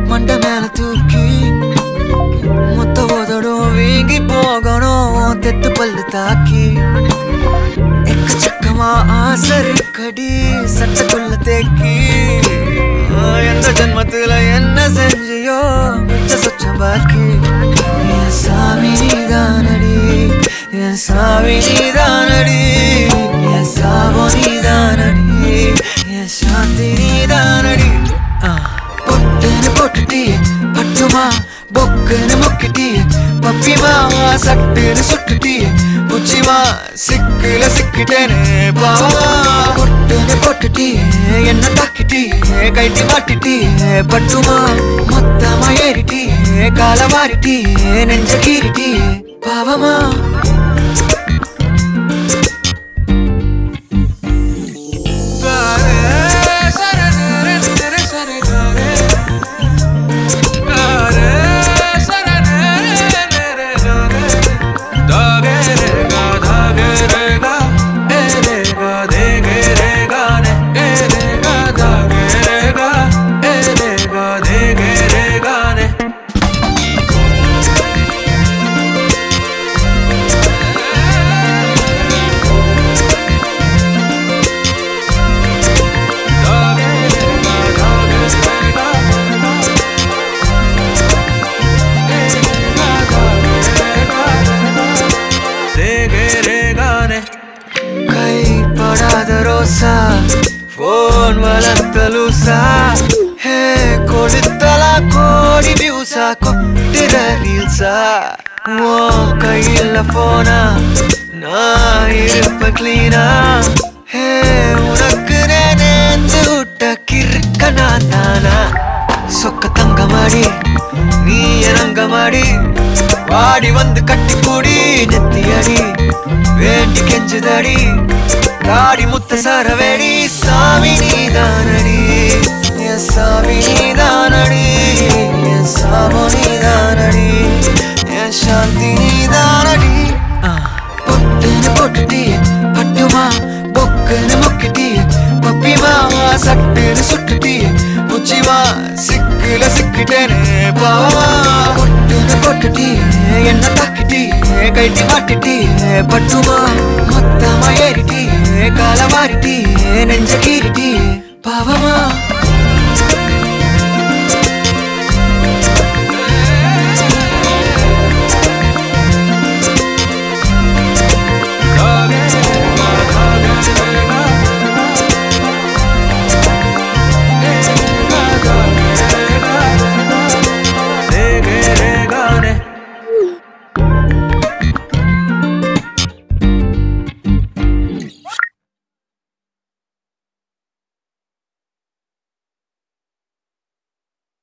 மண்ட மேல தூக்கி மொத்த உதடும் வீங்கி போகணும் உன் தெத்து பல்லு தாக்கி எக்கச்சக்கமா ஆசை இருக்கடி சட்டக்குள்ள தேக்கி ஆ, எந்த ஜென்மத்துல என்ன செஞ்சியோ மிச்ச சொச்சம் பாக்கி என் சாமி நீதானடி என் சாமி நீதானடி என் சாபோ நீதானடி என் சாந்தி நீதானடி ஆ, பொட்டுன்னு போட்டுட்டியே பட்டுமா பொக்குன்னு முக்கிட்டியே பப்பிமா சட்டுன்னு சுட்டுட்டியே புச்சிமா சிக்குல சிக்கிட்டேனே பாவமா பொட்டுன்னு போட்டுட்டியே என்ன தாக்கிட்டியே கைட்டி மாட்டிட்டியே பட்டுமா மொத்தமா ஏறிட்டியே கால மாறிட்டியே நெஞ்ச கீறிட்டியே பாவமா கைப்படாத ரோசா போன் வளர்த்த லூசா ஹே கொடுத்தலா கோடி வியூசா கொட்டுற ரீல்ஸா ஓ கையில் போனா நான் இருப்ப கிளீனா ஹே உனக்கு நேர்ந்து விட்ட கிறுக்க நான் தானா சொக்க தங்க மாடி நீ எனங்க மாடி வாடி வந்து கட்டி கூடி நெத்தியடி வேண்டி கெஞ்சுதடி தாடி முத்த சரவேடி சாமி நீதானடி என் சாமி நீதானடி என் சாமோ நீதானடி என் சாந்தி நீதானடி ஆ, பொட்டுன்னு போட்டுட்டியே பட்டுமா பொக்குன்னு முக்கிட்டியே பப்பிமா சட்டுன்னு சுட்டுட்டியே புச்சிமா சிக்குல சிக்கிட்டேனே பாவமா பொட்டுன்னு போட்டுட்டியே என்ன தாக்கிட்டியே கைட்டி மாட்டிட்டியே பட்டுமா மொத்தமா ஏறிட்டியே கால மாறிட்டியே நெஞ்ச கீறிட்டியே பாவமா